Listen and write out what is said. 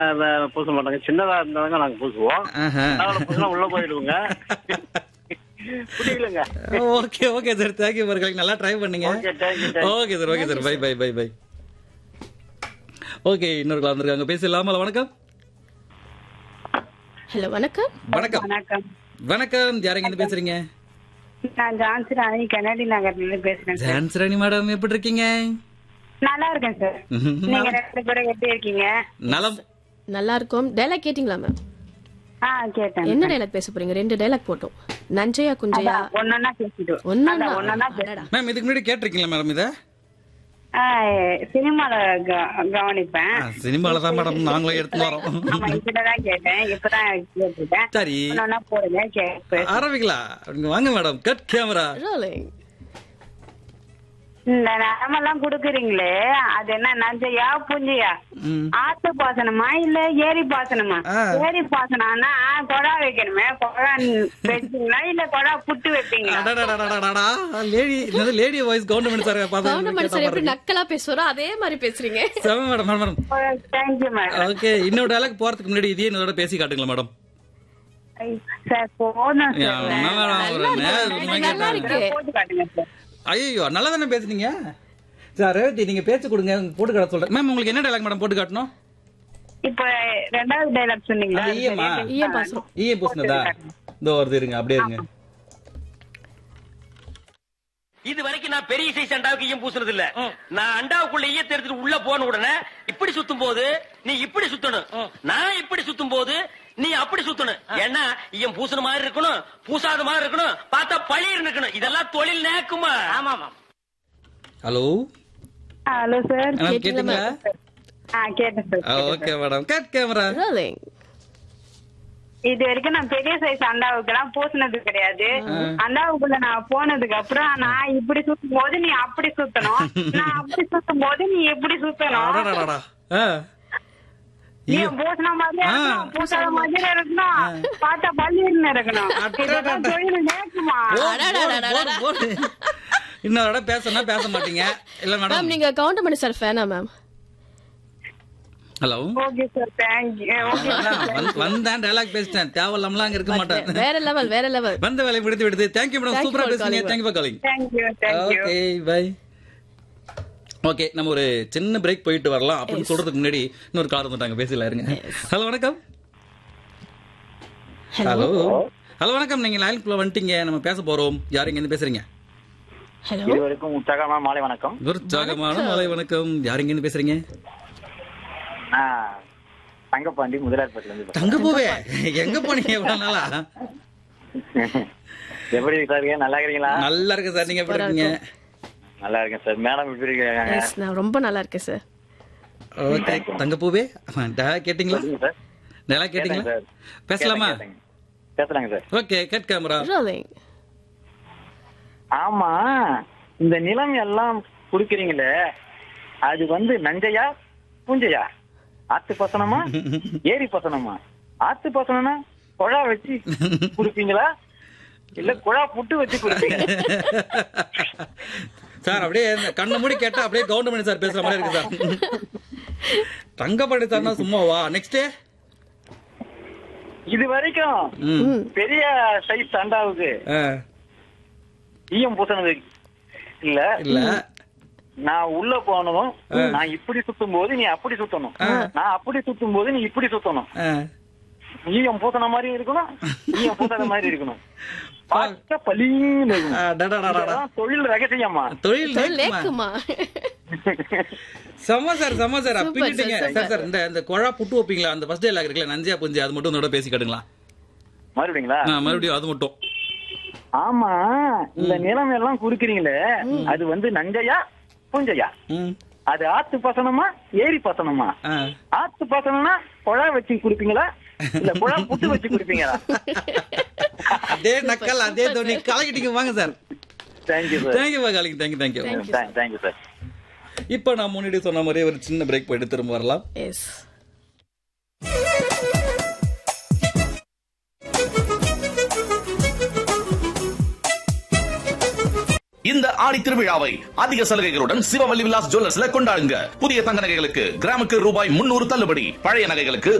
அஹ், பூச மாட்டாங்க சின்னதா இருந்தாங்க நாங்க பூசுவோம் ஆஹா. அதோட பூசினா உள்ள போயிடுவோங்க புரியலங்க okay okay sir thank you for calling நல்லா ட்ரை பண்ணீங்க Okay, thank you, thank you. Okay sir okay sir bye bye bye bye okay இன்னொரு கால் வந்திருக்காங்க பேசலாமா வணக்கம் ஹலோ வணக்கம் வணக்கம் வணக்கம் வணக்கம் யாருங்க இருந்து பேசுறீங்க நான் ஜான்சி ராணி கண்ணாடி நகர்ல இருந்து பேசுறேன் சார் ஜான்சராணி மேடம் எப்படி இருக்கீங்க நல்லா இருக்கேன் சார் நீங்க ரெண்டு பேரும் எப்படி இருக்கீங்க நலம் நல்லா இருக்கோம் டைலாக் கேட்டிங்களா மேம் ஆ கேட்டேன் என்ன டைலாக் பேச போறீங்க ரெண்டு டைலாக் போட்டோம் நஞ்சையா குஞ்சையா ஒன்னொன்னா பேசிட்டு ஒன்னா அதான், ஒண்ணொண்ணா பேச- மேம் இதுக்கு முன்னாடி கேட்டிருக்கீங்களா மேடம் இதை ஆ, சினிமால க- கவனிப்பேன் சினிமால தான் மேடம் நாங்களும் எடுத்து வரோம் ஆமா இப்பதான் கேட்டேன் இப்பதான் கேட்டுட்டேன் சரி ஒன்னொன்னா போடுங்க கேட்பேன் ஆரம்பிக்கலாம் நீங்க வாங்க மேடம் கட் கேமரா ரோலிங் இந்த நரமெல்லாம் குடுக்குறீங்களே அது என்ன நஞ்சையா புஞ்சியா ம். ஆத்து பாசனமா இல்ல ஏரி பாசனமா ஆ. ஏரி பாசனம்னா குழா வைக்கணுமே குழா வச்சீங்களா இல்ல குழா புட்டு வைப்பீங்களா அடடடடடடடா. லேடி என்னது lady voice government sir Goundamani sir எப்படி பார்த்தா நக்கலா பேசுறோ அதே மாதிரி பேசுறீங்க செம madam madam thank you madam okay இன்னொரு டைலாக் போறதுக்கு முன்னாடி இதே என்னோட பேசி காட்டுங்களா மேடம் சார் போதும் யா, சார் என்ன மேடம் ஒரு நேரம் இது உண்மையா நல்லா கேட்டாங்க. இருக்கு போட்டு காட்டுங்க சார் ஐயோ நல்லா தானே பேசுனீங்க சார் ரேவதி நீங்க பேச்சு கொடுங்க போட்டு காட்ட சொல்றேன் மேம் உங்களுக்கு என்ன டைலாக் மேடம் போட்டு காட்டணும் இப்ப ரெண்டாவது டைலாக் சொன்னீங்களா அது ஈயமா? ஈயம் பாசனம் ஈய பூசினதா இதோ வருது இருங்க அப்படியே இருங்க இது வரைக்கும் நான் பெரிய சைஸ் அண்டாவுக்கு ஈயம் பூசுனது இல்ல நான் அண்டாவுக்குள்ள ஈயத்தை எடுத்துட்டு உள்ள போன உடனே இப்படி சுத்தும் போது நீ இப்படி சுத்தணும் நான் இப்படி சுத்தும் போது நீ அப்படி சுத்தணும் ஏன்னா ஈயம் பூசுன மாதிரி இருக்கணும் பூசாத மாதிரி இருக்கணும் பார்த்தா பழிர் இருக்கணும் இதெல்லாம் தொழில் நேக்குமா ஆமா ஆமா ஹலோ ஹலோ சார் மேம் கேட்டீங்களா ஆ கேட்டேன் sir okay madam cut camera rolling இது வரைக்கும் நான் பெரிய சைஸ் அண்டாவுக்கு எல்லாம் பூசினது கிடையாது அண்டாவுக்குள்ள நான் போனதுக்கு அப்புறம் நான் இப்படி சுத்தும் போது நீ அப்படி சுத்தணும் நான் அப்படி சுத்தும் போது நீ எப்படி சுத்தணும் அடடடடா. ஆ. நீ ஈயம். பூசின மாதிரி ஆ. இருக்கணும் பூசாத மாதிரி இருக்கணும் பார்த்தா பள்ளியிருந்து இருக்கணும் இதெல்லாம் தொழில் நேக்குமா போடு, போடு, போடு, போடு. இன்னொரு தடவை பேசணும் பேச மாட்டீங்க இல்ல மேடம் மேம் நீங்க கவுண்டமணி சார் ஃபேனா ma'am hello okay sir thank you okay வந்தேன் டைலாக் பேசிட்டேன் தேவையில்லாமலாம் அங்க இருக்க மாட்டேன் வேற லெவல் வேற லெவல் வந்த வேலை முடித்து விடுது தேங்க்யூ மேடம் Thank you சூப்பரா for பேசுறீங்க calling. Thank you for calling thank you thank you okay bye okay நம்ம ஒரு சின்ன பிரேக் போயிட்டு வரலாம் அப்படின்னு சொல்றதுக்கு முன்னாடி இன்னொரு கார் வந்துட்டாங்க பேசல இருங்க ஹலோ வணக்கம் ஹலோ ஹலோ வணக்கம் நீங்க லைனுக்குள்ள வந்துட்டீங்க நம்ம பேச போறோம் யார் இங்க இருந்து பேசுறீங்க ஹலோ இதுவரைக்கும் உற்சாகமா மாலை வணக்கம் உற்சாகமான மாலை வணக்கம் யார் இங்க இருந்து பேசுறீங்க நான் தங்கப்பாண்டி முதலாளிப்பட்டில இருந்து தங்க போவே எங்க போனீங்க எவ்வளவு நாளா பேசுறேன். எப்படி சார் இருக்கீங்க? நல்லா இருக்கீங்களா நல்லா இருக்கு சார் நீங்க எப்படி இருக்கீங்க நல்லா இருக்கேன் சார் மேடம் எப்படி இருக்காங்க எஸ் நான் ரொம்ப நல்லா இருக்கேன் சார் ஓகே தங்க பூவே கேட்டீங்களா சொல்லுங்க சார் நல்லா கேட்டீங்களா சார். பேசலாமா கேட்டேன், கேட்டேன். பேசலாங்க sir okay cut camera rolling ஆமா இந்த நிலம் எல்லாம் குடுக்குறீங்களே அது வந்து நஞ்சையா பூஞ்சையா ஆத்து பசனமா ஏரி பசனமா ஆத்து பசனம்னா குழா வச்சு குடுப்பீங்களா இல்ல குழா புட்டு வச்சு குடுப்பீங்க சார் அப்படியே இந்த கண்ணை மூடி கேட்டா அப்படியே கவுண்டமணி சார் பேசுற மாதிரி இருக்கு சார் தங்கப்படி சார்னா சும்மாவா நெக்ஸ்ட் இது வரைக்கும் ம் பெரிய சைஸ் சண்டாவுக்கு ஆ, ஈயம் பூசினது இல்ல இல்ல நான் உள்ள போனதும் நான் இப்படி சுத்தும் போது நீ அப்படி சுத்தணும் நான் அப்படி சுத்தும் போது நீ இப்படி சுத்தணும் ஆ, ஈயம் பூசின மாதிரி இருக்கணும் ஈயம் பூசாத மாதிரி இருக்கணும் பார்க்க பளின்னு இருக்கணும் ஆ, டடடடடா. இதெல்லாம் தொழில் ரகசியமா தொழில் தொழில் நேக்குமா? லேக்குமா செம்ம சார் செம்ம சார் Super, பிங்கிட்டீங்க sir, சார் சார் இந்த இந்த குழா புட்டு வைப்பீங்களா அந்த ஃபர்ஸ்ட் டேல இருக்குல்ல நஞ்சியா புஞ்சு அது மட்டும் இதோட பேசி காட்டுங்களா மறுபடிங்களா ஆ, மறுபடியும் அது மட்டும் ஆமா இந்த நிலம் எல்லாம் குடுக்குறீங்களே அது வந்து நஞ்சையா பூஞ்சையா ம் அது ஆத்து பசனமா ஏரி பசனமா ஆ ஆத்து பசனம்னா குழா வச்சு குடுப்பீங்களா இல்ல குழா புட்டு வச்சு குடுப்பீங்களா அதே நக்கல் அதே தோனி கலக்கிட்டீங்க வாங்க sir thank you sir thank you calling thank you thank you thank you sir இப்போ நான் முன்னாடி சொன்ன மாதிரி ஒரு சின்ன பிரேக் போயிட்டு திரும்ப வரலாம் எஸ் இந்த ஆடி திருவிழாவை அதிக சலுகைகளுடன் சிவவல்லி விலாஸ் ஜுவல்லர்ஸ்ல கொண்டாடுங்க புதிய தங்க நகைகளுக்கு கிராமுக்கு ரூபாய் முன்னூறு தள்ளுபடி பழைய நகைகளுக்கு